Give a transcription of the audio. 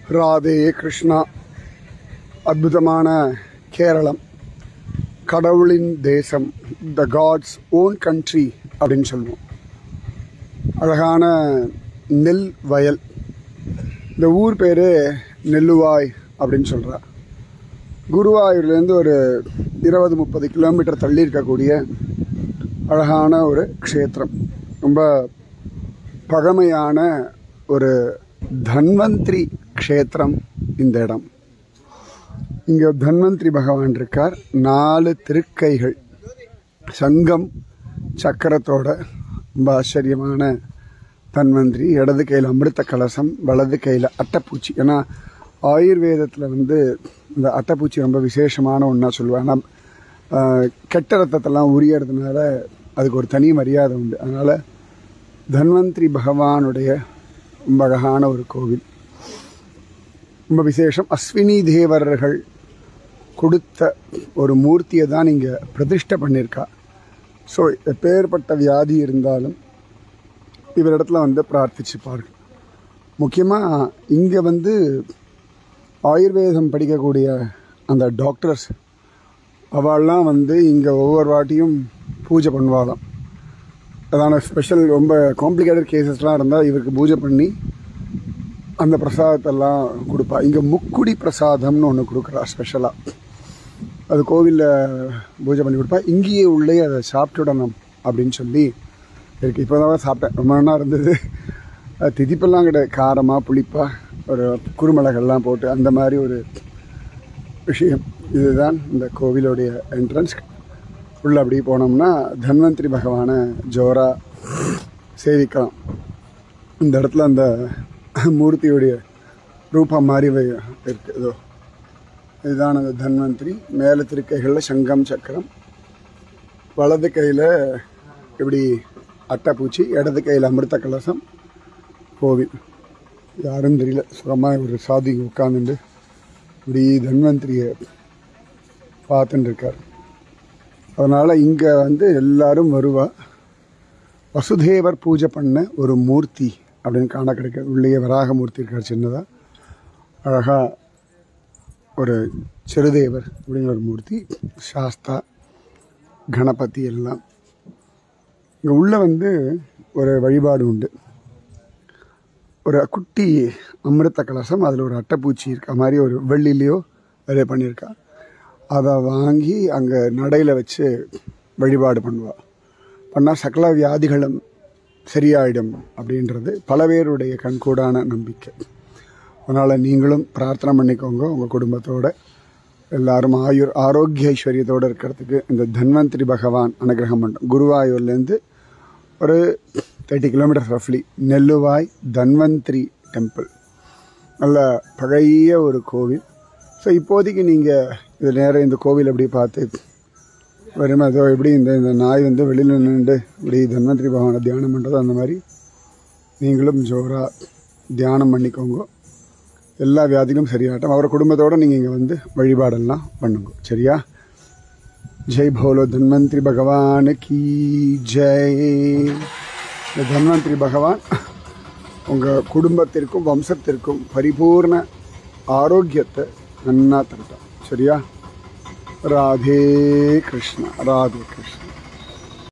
ராதே கிருஷ்ணா அற்புதமான கேரளம் கடவுளின் தேசம் த காட்ஸ் ஓன் கண்ட்ரி அப்படின்னு சொல்லுவோம் அழகான நெல் வயல் இந்த ஊர் பேர் நெல்லுவாய் அப்படின்னு சொல்கிறா குருவாயூர்லேருந்து ஒரு இருபது முப்பது கிலோமீட்டர் தள்ளி இருக்கக்கூடிய அழகான ஒரு க்ஷேத்திரம் ரொம்ப பழமையான ஒரு தன்வந்திரி க்ஷேத்திரம் இந்த இடம் இங்கே தன்வந்திரி பகவான் இருக்கார் நாலு திருக்கைகள் சங்கம் சக்கரத்தோட ரொம்ப ஆச்சரியமான தன்வந்திரி இடது கையில் அமிர்த கலசம் வலது கையில் அட்டைப்பூச்சி ஏன்னா ஆயுர்வேதத்தில் வந்து இந்த அட்டைப்பூச்சி ரொம்ப விசேஷமான ஒன்றா சொல்லுவாங்க ஆனால் ஆஹ், கெட்ட ரத்தத்தெல்லாம் உரியறதுனால அதுக்கு ஒரு தனி மரியாதை உண்டு அதனால் தன்வந்திரி பகவானுடைய ரொம்ப அழகான ஒரு கோவில் ரொம்ப விசேஷம் அஸ்வினி தேவர்கள் கொடுத்த ஒரு மூர்த்தியை தான் இங்கே பிரதிஷ்டை பண்ணியிருக்கா ஸோ எப்பேற்பட்ட வியாதி இருந்தாலும் இவரிடத்துல வந்து பிரார்த்திச்சு பாருங்க முக்கியமாக இங்கே வந்து ஆயுர்வேதம் படிக்கக்கூடிய அந்த டாக்டர்ஸ் அவள்லாம் வந்து இங்கே ஒவ்வொரு வாட்டியும் பூஜை பண்ணுவாளாம் அதான ஸ்பெஷல் ரொம்ப காம்ப்ளிகேட்டட் கேசஸ்லாம் இருந்தால் இவருக்கு பூஜை பண்ணி அந்த பிரசாதத்தெல்லாம் கொடுப்பா இங்கே முக்குடி பிரசாதம்னு ஒன்று கொடுக்குறா ஸ்பெஷலாக அது கோவிலில் பூஜை பண்ணி கொடுப்பா இங்கேயே உள்ளே அதை சாப்பிட்டுடணும் அப்படின்னு சொல்லி இருக்கு இப்போ தான் சாப்பிட்டேன் ரொம்ப நல்லா இருந்தது அது திதிப்பெல்லாம் கிடையாது காரமாக புளிப்பாக ஒரு குருமிளகெல்லாம் போட்டு அந்த மாதிரி ஒரு விஷயம் இதுதான் இந்த கோவிலுடைய என்ட்ரன்ஸ் உள்ள அப்படி போனோம்னா தன்வந்திரி பகவானை ஜோரா சேவிக்கலாம் இந்த இடத்துல அந்த மூர்த்தியுடைய ரூபம் மாதிரி வை- இருக்கு இதோ இதுதான் அந்த தன்வந்திரி மேலே திருக்கைகளில் சங்கம் சக்கரம் வலது கையில் இப்படி அட்டைப்பூச்சி இடது கையில் அமிர்த கலசம் கோவில் யாரும் தெரியல சுகமாக ஒரு சாதி உட்காந்துட்டு இப்படி தன்வந்திரியை பார்த்துட்டு இருக்கார் அதனால் இங்கே வந்து எல்லாரும் வருவா வசுதேவர் பூஜை பண்ண ஒரு மூர்த்தி அப்படின்னு காண கிடைக்க உள்ளே வராக மூர்த்தி இருக்கார் சின்னதாக அழகாக ஒரு சிறுதேவர் அப்படிங்கிற ஒரு மூர்த்தி சாஸ்தா கணபதி எல்லாம் இங்கே உள்ள வந்து ஒரு வழிபாடு உண்டு ஒரு குட்டி அமிர்த கலசம் அதில் ஒரு அட்டைப்பூச்சி இருக்க மாதிரி ஒரு வெள்ளிலையோ அதே பண்ணியிருக்கா அதை வாங்கி அங்கே நடையில் வச்சு வழிபாடு பண்ணுவாள் பண்ணால் சகல வியாதிகளும் சரியாயிடும் அப்படின்றது பல பேருடைய கண்கூடான நம்பிக்கை அதனால் நீங்களும் பிரார்த்தனை பண்ணிக்கோங்க உங்கள் குடும்பத்தோட எல்லாரும் ஆயுர் ஆரோக்கிய ஐஸ்வர்யத்தோடு இருக்கிறதுக்கு இந்த தன்வந்திரி பகவான் அனுகிரகம் பண்ணும் குருவாயூர்லேருந்து ஒரு தேர்ட்டி கிலோமீட்டர் ரஃப்லி நெல்லுவாய் தன்வந்திரி டெம்பிள் நல்ல பழைய ஒரு கோவில் ஸோ இப்போதைக்கு நீங்கள் இது நேரம் இந்த கோவில் எப்படி பார்த்து வெறும் ஏதோ எப்படி இந்த இந்த நாய் வந்து வெளியில் நின்று இப்படி தன்வந்திரி பகவானை தியானம் பண்ணுறதோ அந்த மாதிரி நீங்களும் ஜோராக தியானம் பண்ணிக்கோங்க எல்லா வியாதிகளும் சரியாட்டும் அவரை குடும்பத்தோடு நீங்கள் இங்கே வந்து வழிபாடெல்லாம் பண்ணுங்க சரியா ஜெய் போலோ தன்வந்திரி பகவான் கீ ஜெய் இந்த தன்வந்திரி பகவான் உங்கள் குடும்பத்திற்கும் வம்சத்திற்கும் பரிபூர்ண ஆரோக்கியத்தை நன்னா தரட்டும் சரியா ராதே கிருஷ்ணா ராதே கிருஷ்ணா